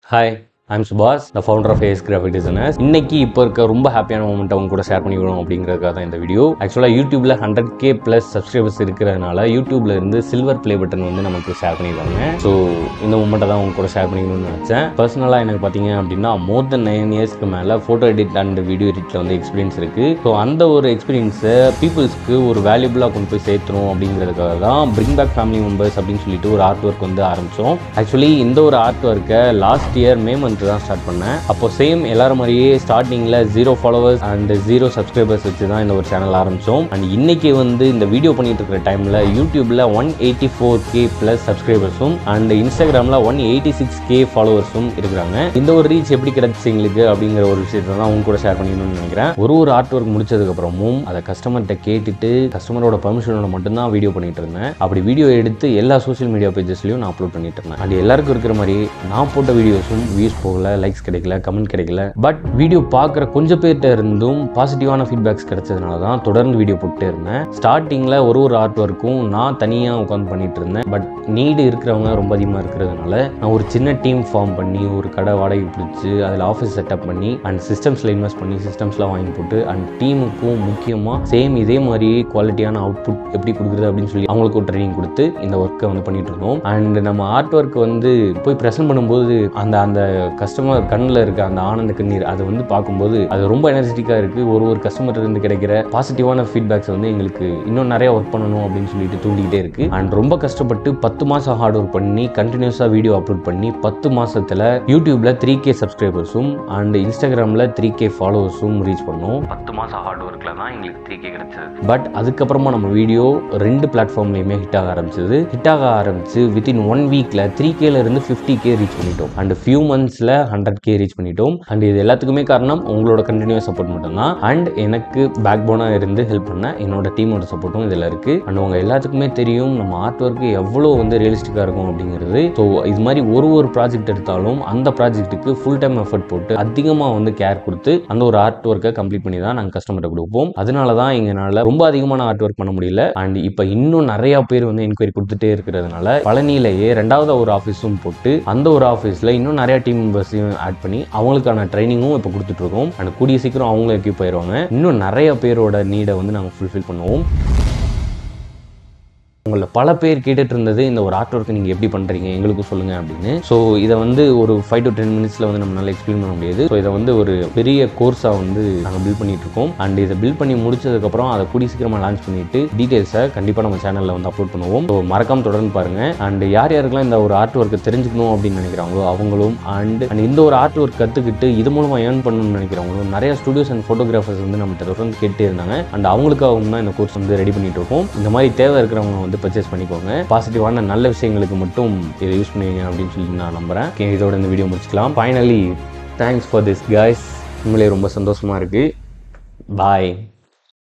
hi I'm சுபாஷ் the founder of AS graphic designers இன்னைக்கு இப்போ இருக்க ரொம்ப ஹாப்பியான மூமெண்ட் அவங்க கூட ஷேர் பண்ணிக்கணும் அப்படிங்கிறதுக்காக தான் இந்த வீடியோ ஆக்சுவலாக யூடியூப்ல ஹண்ட்ரட் கே ப்ளஸ் சப்ஸ்கிரைபர்ஸ் இருக்கிறதுனால யூடியூப்ல இருந்து சில்வர் ப்ளே பட்டன் வந்து நமக்கு ஷேர் பண்ணியிருக்காங்க ஸோ இந்த மூமெண்ட்டை தான் அவங்க கூட ஷேர் பண்ணிக்கணும்னு நினச்சேன் பர்சனலாக எனக்கு பார்த்தீங்க அப்படின்னா மோர் தென் நைன் இயர்ஸ்க்கு மேலே ஃபோட்டோ எடிட் அண்ட் வீடியோ எடிட்டில் வந்து எக்ஸ்பீரியன்ஸ் இருக்குது ஸோ அந்த ஒரு எக்ஸ்பீரியன்ஸை பீப்புள்ஸ்க்கு ஒரு வேல்யூபிளாக கொண்டு போய் சேர்த்தணும் அப்படிங்கிறதுக்காக தான் பிரிங் பேக் ஃபேமிலி மெம்பர்ஸ் அப்படின்னு சொல்லிட்டு ஒரு ஆர்ட் ஒர்க் வந்து ஆரம்பித்தோம் ஆக்சுவலி இந்த ஒரு ஆர்ட் ஒர்க்கை லாஸ்ட் இயர் மே மந்த் தான் ஸ்டார்ட் பண்ணேன் அப்போ சேம் எல்லாரும் மாதிரியே ஸ்டார்டிங்கில் zero followers and zero subscribers வச்சு தான் இந்த ஒரு சேனல் ஆரம்பித்தோம் அண்ட் இன்னைக்கு வந்து இந்த வீடியோ பண்ணிட்டு இருக்கிற டைமில் யூடியூப்பில் one eighty four K plus சப்ஸ்கிரைபர்ஸும் அண்ட் இன்ஸ்டாகிராமில் ஒன் எயிட்டி சிக்ஸ் கே ஃபாலோவர்ஸும் இருக்கிறாங்க இந்த ஒரு ரீச் எப்படி கிடைச்சிச்சு எங்களுக்கு அப்படிங்கிற ஒரு விஷயத்தை தான் அவங்க கூட ஷேர் பண்ணிக்கணும்னு நினைக்கிறேன் ஒரு ஒரு ஆர்ட் ஒர்க் முடிச்சதுக்கப்புறமும் அதை கஸ்டமர்கிட்ட கேட்டுட்டு கஸ்டமரோட பர்மிஷனோட மட்டும்தான் வீடியோ பண்ணிட்டு இருந்தேன் அப்படி வீடியோ எடுத்து எல்லா சோஷியல் மீடியா பேஜஸ்லையும் நான் அப்லோட் பண்ணிட்டு இருந்தேன் அது எல்லாருக்கும் இருக்கிற மாதிரி நான் போட்ட வீடியோஸும் வியூஸ் போகல லைக்ஸ் கிடைக்கல கமெண்ட் கிடைக்கல பட் வீடியோ பார்க்குற கொஞ்சம் பேர்கிட்ட இருந்தும் பாசிட்டிவான ஃபீட்பேக்ஸ் கிடைச்சதுனால தான் தொடர்ந்து வீடியோ போட்டுட்டே இருந்தேன் ஸ்டார்டிங்கில் ஒரு ஒரு ஆர்ட் ஒர்க்கும் நான் தனியாக உட்காந்து பண்ணிட்டு இருந்தேன் பட் நீடு இருக்கிறவங்க ரொம்ப அதிகமாக இருக்கிறதுனால நான் ஒரு சின்ன டீம் ஃபார்ம் பண்ணி ஒரு கடை வாடகை பிடிச்சி அதில் ஆஃபீஸ் செட்டப் பண்ணி அண்ட் சிஸ்டம்ஸில் இன்வெஸ்ட் பண்ணி சிஸ்டம்ஸ்லாம் வாங்கி போட்டு அண்ட் டீமுக்கும் முக்கியமாக சேம் இதே மாதிரி குவாலிட்டியான அவுட்புட் எப்படி கொடுக்குறது அப்படின்னு சொல்லி அவங்களுக்கு ஒரு ட்ரைனிங் கொடுத்து இந்த ஒர்க்கை வந்து பண்ணிட்டு இருந்தோம் அண்ட் நம்ம ஆர்ட் ஒர்க் வந்து போய் ப்ரெசென்ட் பண்ணும்போது அந்த அந்த கஸ்டமர் கண்ணில் இருக்க அந்த ஆனந்த கண்ணீர் அதை வந்து பார்க்கும்போது அது ரொம்ப எனர்ஜெட்டிக்காக இருக்குது ஒரு ஒரு கஸ்டமர் இருந்து கிடைக்கிற பாசிட்டிவான ஃபீட்பேக்ஸ் வந்து எங்களுக்கு இன்னும் நிறைய ஒர்க் பண்ணணும் அப்படின்னு சொல்லிட்டு தூண்டிக்கிட்டே இருக்கு அண்ட் ரொம்ப கஷ்டப்பட்டு பத்து மாதம் ஹார்ட் ஒர்க் பண்ணி கண்டினியூஸாக வீடியோ அப்லோட் பண்ணி பத்து மாசத்துல யூடியூப்ல த்ரீ கே சப்ஸ்கிரைபர்ஸும் அண்ட் இன்ஸ்டாகிராமில் த்ரீ கே ஃபாலோவர்ஸும் ரீச் பண்ணோம் பத்து மாதம் ஹார்ட் ஒர்க்கில் தான் எங்களுக்கு த்ரீ கே கிடைச்சது பட் அதுக்கப்புறமா நம்ம வீடியோ ரெண்டு பிளாட்ஃபார்ம்லையுமே ஹிட் ஆக ஆரம்பிச்சது ஹிட் ஆக ஆரம்பிச்சு வித்தின் ஒன் வீக்ல த்ரீ கேல இருந்து ஃபிஃப்டி கே ரீச் பண்ணிட்டோம் அண்ட் ஃபியூ மந்த்ஸ்ல ஹண்ட்ரட் கே ரீச் பண்ணிட்டோம் அண்ட் இது எல்லாத்துக்குமே காரணம் உங்களோட கண்டினியூஸ் சப்போர்ட் மட்டும்தான் அண்ட் எனக்கு பேக் போனாக இருந்து ஹெல்ப் பண்ண என்னோட டீமோட சப்போர்ட்டும் இதில் இருக்கு அண்ட் உங்க எல்லாத்துக்குமே தெரியும் நம்ம ஆர்ட் ஒர்க்கு எவ்வளோ வந்து ரியலிஸ்டிக்காக இருக்கும் அப்படிங்கிறது ஸோ இது மாதிரி ஒரு ஒரு ப்ராஜெக்ட் எடுத்தாலும் அந்த ப்ராஜெக்ட்டுக்கு ஃபுல் டைம் எஃபர்ட் போட்டு அதிகமாக வந்து கேர் கொடுத்து அந்த ஒரு ஆர்ட் ஒர்க்கை கம்ப்ளீட் பண்ணி தான் நாங்கள் கஸ்டமர்கிட்ட கொடுப்போம் அதனால தான் எங்களால் ரொம்ப அதிகமான ஆர்ட் ஒர்க் பண்ண முடியல அண்ட் இப்போ இன்னும் நிறைய பேர் வந்து என்கொயரி கொடுத்துட்டே இருக்கிறதுனால பழனியிலேயே ரெண்டாவது ஒரு ஆஃபீஸும் போட்டு அந்த ஒரு ஆஃபீஸில் இன்னும் நிறைய டீம் மெம்பர்ஸையும் ஆட் பண்ணி அவங்களுக்கான ட்ரைனிங்கும் இப்போ கொடுத்துட்டு இருக்கோம் அண்ட் கூடிய சீக்கிரம் அவங்களும் எக்யூப் ஆயிடுவாங்க இன்னும் நிறைய பேரோட நீடை வந்து நாங்கள் ஃபுல்ஃபில் பண்ணுவோம் உங்களை பல பேர் கேட்டுட்டு இருந்தது இந்த ஒரு ஆர்ட் ஒர்க் நீங்கள் எப்படி பண்ணுறீங்க எங்களுக்கும் சொல்லுங்க அப்படின்னு ஸோ இதை வந்து ஒரு ஃபைவ் டு டென் மினிட்ஸில் வந்து நம்மளால எக்ஸ்பிளைன் பண்ண முடியாது ஸோ இதை வந்து ஒரு பெரிய கோர்ஸாக வந்து நாங்கள் பில்ட் பண்ணிட்டு இருக்கோம் அண்ட் இதை பில்ட் பண்ணி முடிச்சதுக்கப்புறம் அதை கூடி சீக்கிரமாக லான்ச் பண்ணிட்டு டீட்டெயில்ஸை கண்டிப்பாக நம்ம சேனலில் வந்து அப்லோட் பண்ணுவோம் ஸோ மறக்காம தொடர்ந்து பாருங்க அண்ட் யார் யாருக்கெல்லாம் இந்த ஒரு ஆர்ட் ஒர்க்கை தெரிஞ்சுக்கணும் அப்படின்னு நினைக்கிறாங்களோ அவங்களும் அண்ட் அண்ட் இந்த ஒரு ஆர்ட் ஒர்க் கற்றுக்கிட்டு இது மூலமாக ஏர்ன் பண்ணணும்னு நினைக்கிறவங்களும் நிறைய ஸ்டுடியோஸ் அண்ட் ஃபோட்டோகிராஃபர்ஸ் வந்து நம்மகிட்ட தொடர்ந்து கேட்டே இருந்தாங்க அண்ட் அவங்களுக்காகவும் தான் இந்த கோர்ஸ் வந்து ரெடி பண்ணிட்டு இருக்கோம் இந்த மாதிரி தேவை இருக்கிறவங்க வந்து பர்ச்சேஸ் பண்ணிக்கோங்க பாசிட்டிவான நல்ல விஷயங்களுக்கு மட்டும் இதை யூஸ் பண்ணுவீங்க அப்படின்னு சொல்லி நான் நம்புறேன் Okay, இதோட இந்த வீடியோ முடிச்சுக்கலாம் finally thanks for this guys உண்மையிலே ரொம்ப சந்தோஷமா இருக்கு பாய்